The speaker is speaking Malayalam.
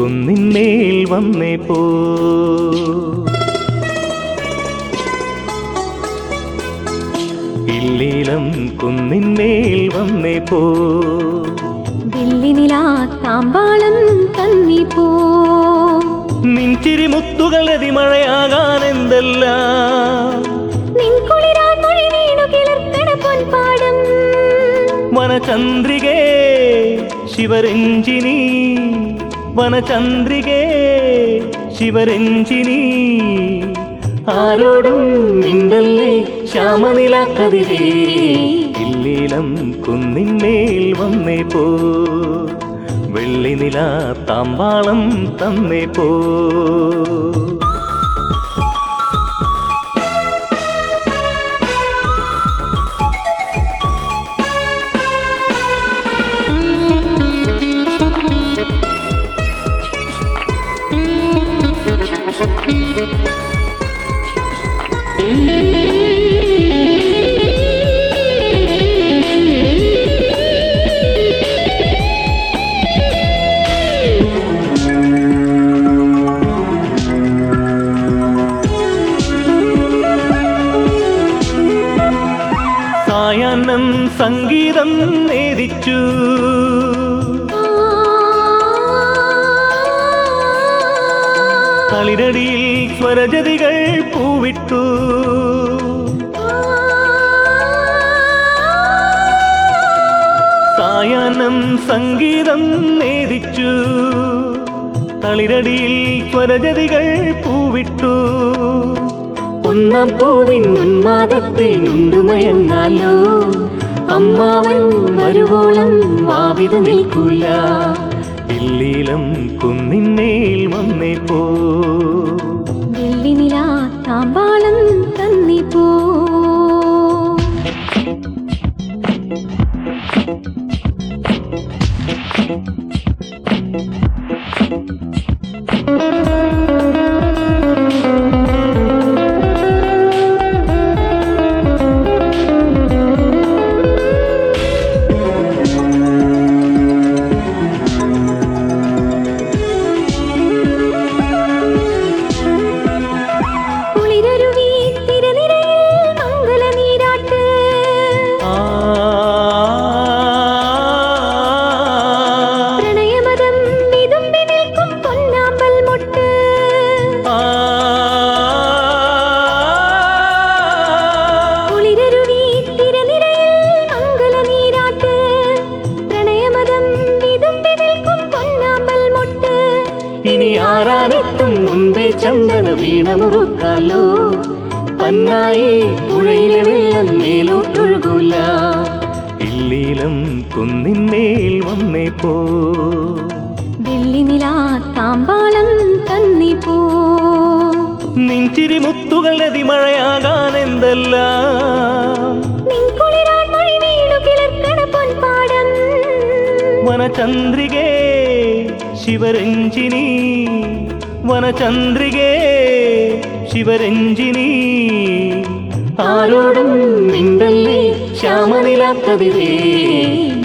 കുന്നിന്മേൽ വന്നേ പോ ഇല്ലീലം കുന്നിന്മേൽ വന്നേ പോ വെള്ളിനിലാ താമ്പാളം തന്നി പോ നിൻചിരി മുത്തുകൾ അതിമഴയാകാൻ എന്തല്ല നിൻകുളിരാ മൊഴി വീണു കിളർക്കണ പൊൻപാടം വനചന്ദ്രികേ ശിവരഞ്ജിനി വനചന്ദ്രികേ ശിവരഞ്ജിനി ആരോടും മിണ്ടല്ലേ ശ്യാമനില കതിരേ ഇല്ലീലം കുന്നിന്മേൽ വന്നേ പോ വെള്ളിനില താമ്പാളം തന്നേ പോ സായാഹ്നം സംഗീതം നേദിച്ചു കളിരടിയിൽ സ്വരജതികൾ പൂവിട്ടു സായാഹ്നം സംഗീതം നേദിച്ചു കളിരടിയിൽ സ്വരജതികൾ പൂവിട്ടു ഒന്നാം പൂവിൻ ഉന്മാദത്തെ ഉണ്ടുമയങ്ങാലോ അമ്മാവൻ വരുവോളം വാവിത നിൽക്കൂല ഇല്ലീലം കുന്നിന്മേൽ വന്നേ പോ വെള്ളിനിലാ താമ്പാളം തന്നി പോ കുളിരരുവി തിരനിരയിൽ മംഗലനീരാട്ട് ആ പ്രണയമതം വിതുമ്പി നിൽക്കും പൊന്നാമ്പൽ മുട്ട് ആ കുളിരരുവി തിരനിരയിൽ മംഗലനീരാട്ട് പ്രണയമതം വിതുമ്പി നിൽക്കും പൊന്നാമ്പൽ മുട്ട് ഇനി ആരാനെത്തും മുൻപേ ചന്ദന വീണ മുറുക്കാലോ പന്നായി പുഴയിലെ വെള്ളം മേലോട്ടൊഴുകൂല ഇല്ലീലം കുന്നിന്മേൽ വന്നേ പോ വെള്ളിനിലാ താമ്പാളം തന്നി പോ നിൻചിരി മുത്തുകൾ അതിമഴയാകാൻ എന്തല്ല നിൻകുളിരാൻ മൊഴി വീണു കിളർക്കണ പൊൻപാടം വനചന്ദ്രികേ ശിവരഞ്ജിനി വനചന്ദ്രികേ ശിവരഞ്ജിനി ആരോടും മിണ്ടല്ലേ ശ്യാമനില കതിരേ